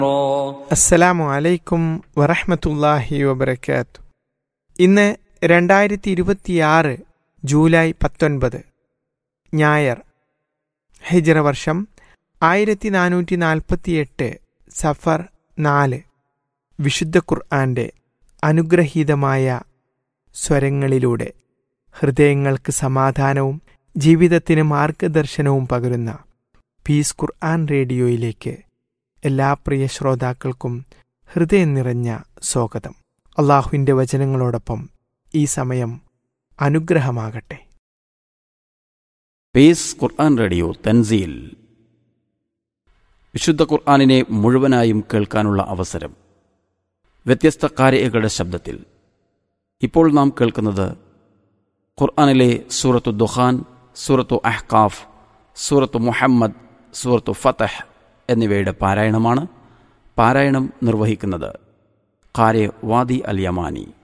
അസ്സലാമു അലൈക്കും വറഹ്മത്തുള്ളാഹി വബർക്കാത്തു ഇന്ന് രണ്ടായിരത്തി ഇരുപത്തിയാറ് ജൂലൈ പത്തൊൻപത് ഞായർ ഹിജറ വർഷം ആയിരത്തി നാനൂറ്റി നാൽപ്പത്തിയെട്ട് സഫർ നാല് വിശുദ്ധ ഖുർആന്റെ അനുഗ്രഹീതമായ സ്വരങ്ങളിലൂടെ ഹൃദയങ്ങൾക്ക് സമാധാനവും ജീവിതത്തിന് മാർഗദർശനവും പകരുന്ന പീസ് ഖുർആൻ റേഡിയോയിലേക്ക് എല്ലാ പ്രിയ ശ്രോതാക്കൾക്കും ഹൃദയം നിറഞ്ഞ സ്വാഗതം അള്ളാഹുവിൻ്റെ വചനങ്ങളോടൊപ്പം ഈ സമയം അനുഗ്രഹമാകട്ടെ പേസ് ഖുർആൻ റേഡിയോ തൻസീൽ വിശുദ്ധ ഖുർആാനിനെ മുഴുവനായും കേൾക്കാനുള്ള അവസരം വ്യത്യസ്ത കാരകളുടെ ശബ്ദത്തിൽ ഇപ്പോൾ നാം കേൾക്കുന്നത് ഖുർആാനിലെ സൂറത്തു ദുഖാൻ സൂറത്തു അഹ്കാഫ് സൂറത്തു മുഹമ്മദ് സൂറത്തു ഫതഹ് എന്നിവയുടെ പാരായണമാണ് പാരായണം നിർവഹിക്കുന്നത് കാരെ വാദി അൽ യമാനി